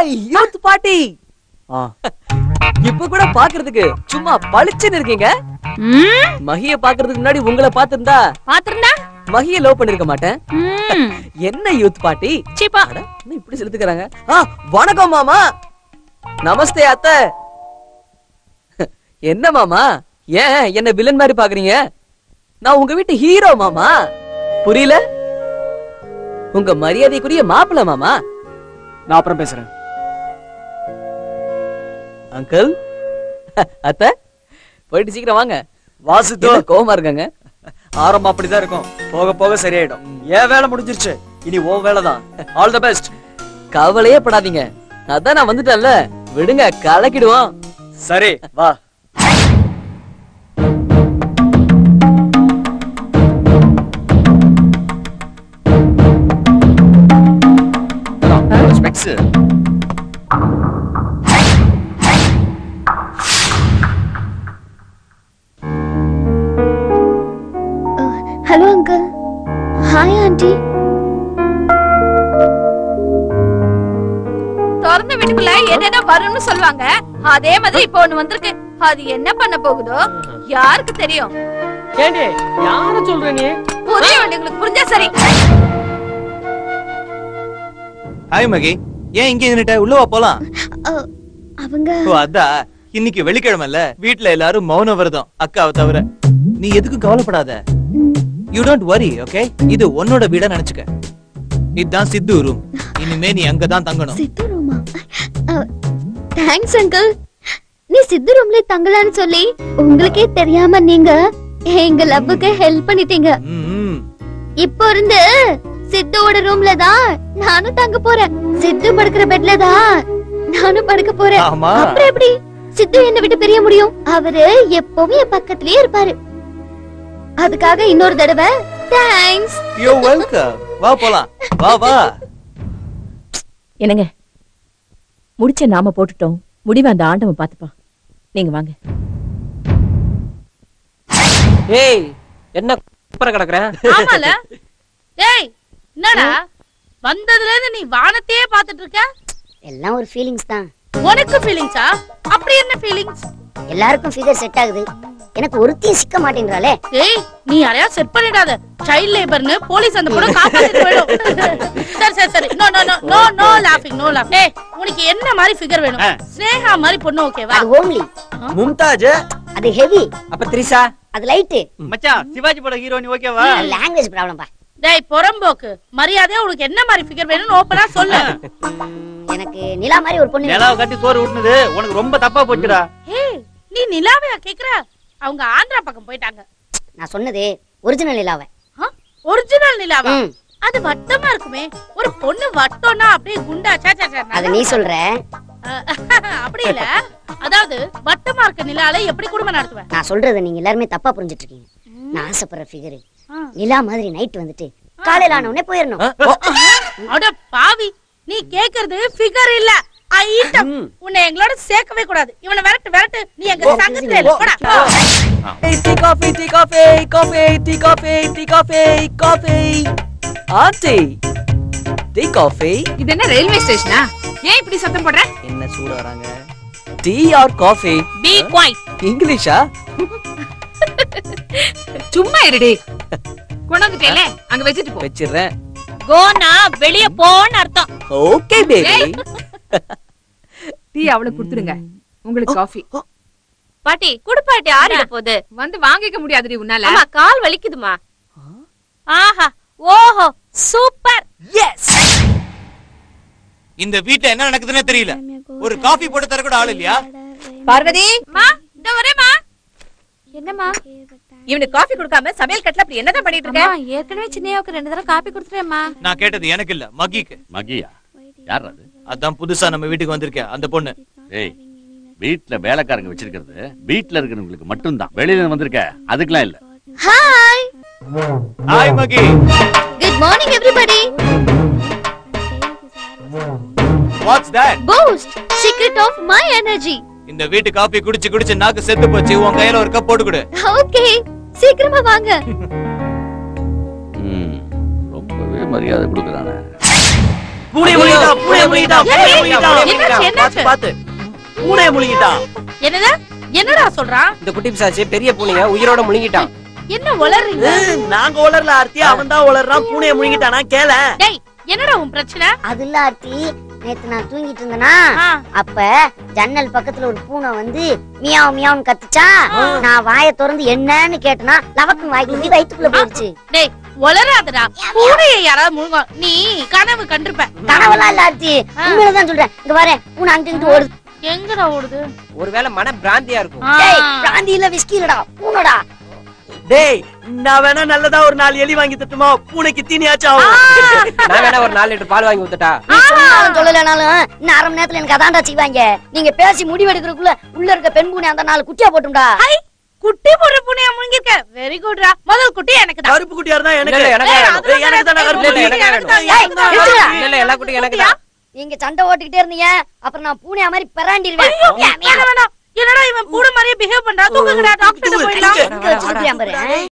Hi youth party இப்ப கூட பாக்குறதுக்கு சும்மா பளிச்சுன்னு இருக்கீங்க ம், மகிய பாக்குறதுக்கு முன்னாடி உங்களை பாத்திருந்தா பாத்திருந்தா மகிய லவ் பண்ணிருக்க மாட்டேன் ம், என்ன யூத் பார்ட்டி சீப்பா அட, என்ன இப்படி செலுத்துக்கிறாங்க ஆ வணக்கம் மாமா நமஸ்தே அத்தை என்ன மாமா ஏன் என்ன வில்லன் மாதிரி பாக்குறீங்க நான் உங்க வீட்டு ஹீரோ மாமா புரியல உங்க மரியாதைக்குரிய மாப்பிள்ள மாமா நான் அப்புறம் பேசுறேன் அங்கிள் அத்தை போயிட்டு சீக்கிரம் வாங்க வாசுதோ என்ன கோவமா இருக்காங்க ஆரம்பம் அப்படிதான் இருக்கும் போக போக சரியாயிடும் என் வேலை முடிஞ்சிருச்சு இனி உன் வேலை தான் ஆல் த பெஸ்ட் கவலையே படாதீங்க அதான் நான் வந்துட்டேன்ல விடுங்க கலக்கிடுவோம் சரி வா specs hello uncle hi aunty திறந்த வீட்டுக்குள்ள என்னென்ன வரும்னு சொல்லுவாங்க அதே மாதிரி இப்போ ஒண்ணு வந்திருக்கு அது என்ன பண்ண போகுதோ யாருக்கு தெரியும் ஏண்டி யார சொல்ற நீ புரிய வேண்டியவங்களுக்கு புரிஞ்சா சரி ஹாய் மகி ஏன் இங்க நின்னுட்ட உள்ள வா போலாம் அஹ், அவங்க ஓ அதான் இன்னைக்கு வெள்ளிக்கிழமைல வீட்ல எல்லாரும் மௌன விரதம் அக்காவை தவிர நீ எதுக்கும் கவலைப்படாத ம், யூ டோன்ட் வரி ஓகே இது உன்னோட வீடா நினைச்சுக்க இதுதான் சித்து ரூம் இனிமே நீ அங்கதான் தங்கணும் சித்து ரூமா தேங்க்ஸ் அங்கிள் நீ சித்து ரூம்ல தங்கலான்னு சொல்லி உங்களுக்கே தெரியாம நீங்க எங்க லவ்வுக்கு ஹெல்ப் பண்ணிட்டீங்க ம், இப்போ இருந்து சித்துவோட ரூம்ல தான் நானும் தங்க போறேன் சித்து படுக்கிற பெட்ல தான் நானும் படுக்க போறேன் ஆமா அப்புறம் எப்படி சித்து என்ன விட்டு பிரிய முடியும் அவரு எப்பவும் என் பக்கத்துலயே இருப்பாரு அதுக்காக இன்னொரு தடவை தேங்க்ஸ் யூ வெல்கம் வா போலாம் வா வா என்னங்க முடிச்ச நாம போட்டுட்டோம் முடிவை அந்த ஆண்டவன் பாத்துப்பான் நீங்க வாங்க ஏய் என்ன குப்புற கிடக்குற ஆமால டேய் என்னடா வந்ததுல இருந்து நீ வானத்தையே பாத்துட்டு இருக்க எல்லாம் ஒரு ஃபீலிங்ஸ் தான் உனக்கு ஃபீலிங்ஸா அப்படி என்ன ஃபீலிங்ஸ் எல்லாருக்கும் ஃபிகர் செட் ஆகுது எனக்கு ஒருத்தையும் சிக்க மாட்டேங்கிறாளே டேய் நீ யாரையா செட் பண்ணிடாத சைல்ட் லேபர்னு போலீஸ் அந்த பொண்ணை காப்பாத்திட்டு போயிடும் சரி சரி சரி no no no no no லாஃபிங் நோ லாஃப் டேய் உனக்கு என்ன மாதிரி ஃபிகர் வேணும் ஸ்னேகா மாதிரி பொண்ணு ஓகேவா அது ஹோம்லி மும்தாஜ் அது ஹெவி அப்ப த்ரிஷா அது லைட் மச்சான் சிவாஜி பட ஹீரோனி ஓகேவா லாங்குவேஜ் ப்ராப்ளம் பா டேய் பொறம்போக்கு மரியாதையா உனக்கு என்ன மாதிரி ஃபிகர் வேணும்னு ஓப்பனா சொல்லு எனக்கு நிலா மாதிரி ஒரு பொண்ணு நிலாவை கட்டி சோறு ஊட்டுனது உனக்கு ரொம்ப தப்பா போச்சுடா ஏய் நீ நிலாவையா கேக்குற அவங்க ஆந்திரா பக்கம் போயிட்டாங்க நான் சொன்னது ஒரிஜினல் நிலாவை ஒரிஜினல் நிலாவா ம். அது வட்டமா இருக்குமே ஒரு பொண்ணு வட்டம்னா அப்படியே குண்டா சே, சே, சே, அது நல்லா நீ இருக்கும். சொல்ற அஹ், அப்படி இல்ல அதாவது வட்டமா இருக்க நிலால எப்படி குடும்பம் நடத்துவேன் நான் சொல்றத நீங்க எல்லாருமே தப்பா புரிஞ்சிட்டு இருக்கீங்க நான் ஆசைப்படுற ஃபிகர் நிலா மாதிரி நைட் வந்துட்டு காலையில ஆன உடனே போயிடணும் அட பாவி நீ கேக்குறது ஃபிகர் இல்ல ஐட்டம் உன்னை எங்களோட சேர்க்கவே கூடாது இவனை விரட்டு விரட்டு நீ எங்க சங்கத்துல இல்ல போடா tea coffee tea coffee coffee tea coffee tea coffee coffee aunty tea coffee இது என்ன ரயில்வே ஸ்டேஷனா ஏன் இப்படி சத்தம் போடுற என்ன சூட வராங்க tea or coffee be quiet இங்கிலீஷா சும்மா இருடி கொண்டாந்துட்டேல அங்க வச்சுட்டு போ வச்சிடுறேன் கோனா வெளிய போன்னு அர்த்தம் ஓகே பேபி டீ அவளுக்கு கொடுத்துருங்க உங்களுக்கு காஃபி பாட்டி குடுப்பாட்டி ஆறிட போகுது வந்து வாங்கிக்க முடியாதுடி உன்னால ஆமா கால் வலிக்குதுமா ஆஹா ஓஹோ சூப்பர் எஸ் இந்த வீட்ல என்ன நடக்குதுன்னே தெரியல ஒரு காஃபி போட்டு தர கூட ஆள் இல்லையா பார்வதி மா இந்த வரேமா என்னம்மா இவனுக்கு காஃபி கொடுக்காம சமையல் கட்டுல அப்படி என்னதான் பண்ணிட்டு இருக்க ஏற்கனவே சின்னையாவுக்கு ரெண்டு தடவை காப்பி கொடுத்துட்டேம்மா நான் கேட்டது எனக்கு இல்ல மகிக்கு மகியா யார் அது அதான் புதுசா நம்ம வீட்டுக்கு வந்திருக்கேன் அந்த பொண்ணு ஏய் வீட்ல வேலைக்காரங்க வச்சிருக்கிறது வீட்ல இருக்கிறவங்களுக்கு மட்டும்தான் வெளியில வந்திருக்க அதுக்கெல்லாம் இல்ல hi hi Magi good morning everybody what's that Boost secret of my energy இந்த வீட்டு காபி குடிச்சு குடிச்சு நாக்கு செத்து போச்சு உன் கையில ஒரு கப் போட்டு கொடு ஓகே சீக்கிரமா வாங்க ம், ரொம்பவே மரியாதை கொடுக்குறானே பூனை மொழிடா பூனை பூனைய முழுங்கிட்டான் பூனைய முழுங்கிட்டான் என்னாச்சு, என்னாச்சு? பாத்து பாத்து பூனைய முழுங்கிட்டான் என்னது என்னடா சொல்றான் இந்த குட்டி பிசாசு பெரிய பூனைய உயிரோட முழுங்கிட்டான் என்ன வளர்றீங்க நாங்க உளரல ஆர்த்தி அவன் தான் உளறான் பூனைய முழுங்கிட்டானா கேள டேய் என்னடா உன் பிரச்சனை அது இல்ல ஆர்த்தி நேத்து நான் தூங்கிட்டு இருந்தேனா அப்ப ஜன்னல் பக்கத்துல ஒரு பூனை வந்து மியாவ் மியாவ்னு கத்துச்சா நான் வாயை திறந்து என்னன்னு கேட்டனா லவக்குன்னு வாய்க்கு வந்து வயித்துக்குள்ள போயிடுச்சு டேய் வளராதடா பூனையை யாராவது முழுங்க நீ கனவு கண்டிருப்ப கனவெல்லாம் இல்ல ஆர்த்தி உண்மையிலதான் சொல்றேன் இங்க வரேன் பூனை அங்கிட்டு ஓடுது எங்கடா ஓடுது ஒருவேளை மன பிராந்தியா இருக்கும் டேய் பிராந்தி இல்ல விஸ்கி இல்லடா பூனைடா டேய் நான் வேணா நல்லதா ஒரு நாலு எலி வாங்கி தட்டுமா பூனைக்கு தீனியாச்சும் ஆகும் நான் வேணா ஒரு நாலு லிட்டர் பால் வாங்கி ஊத்தட்டா நீ சொன்னாலும் சொல்லலைனாலும் இன்னும் அரை மணி நேரத்துல எனக்கு அதான்டா செய்வாங்க நீங்க பேசி முடிவெடுக்கிறதுக்குள்ள உள்ள இருக்க பெண் பூனை அந்த நாலு குட்டியா போட்டும்டா குட்டி போடுற பூனையா முழுங்கிருக்க வெரி குட்ரா முதல் குட்டி எனக்கு தான் கருப்பு குட்டியா இருந்தா எனக்கு இல்ல, எனக்கு ஏய், வேணும். அது எனக்கு தானே கருப்பு இல்ல, குட்டி. எனக்கு வேணும். ஏய், நிறுத்துடா. இல்ல இல்ல எல்லா குட்டியும் எனக்கு தான் நீங்க சண்டை ஓட்டுக்கிட்டே இருந்தீங்க அப்புறம் நான் பூனையா மாதிரி பெறாண்டிடுவேன் வேணாம், வேணாம். என்னடா இவன் பூனை மாதிரியே பிஹேவ் பண்றா தூக்குங்கடா டாக்டர் போயிடலாம் இங்க வச்சு பாரு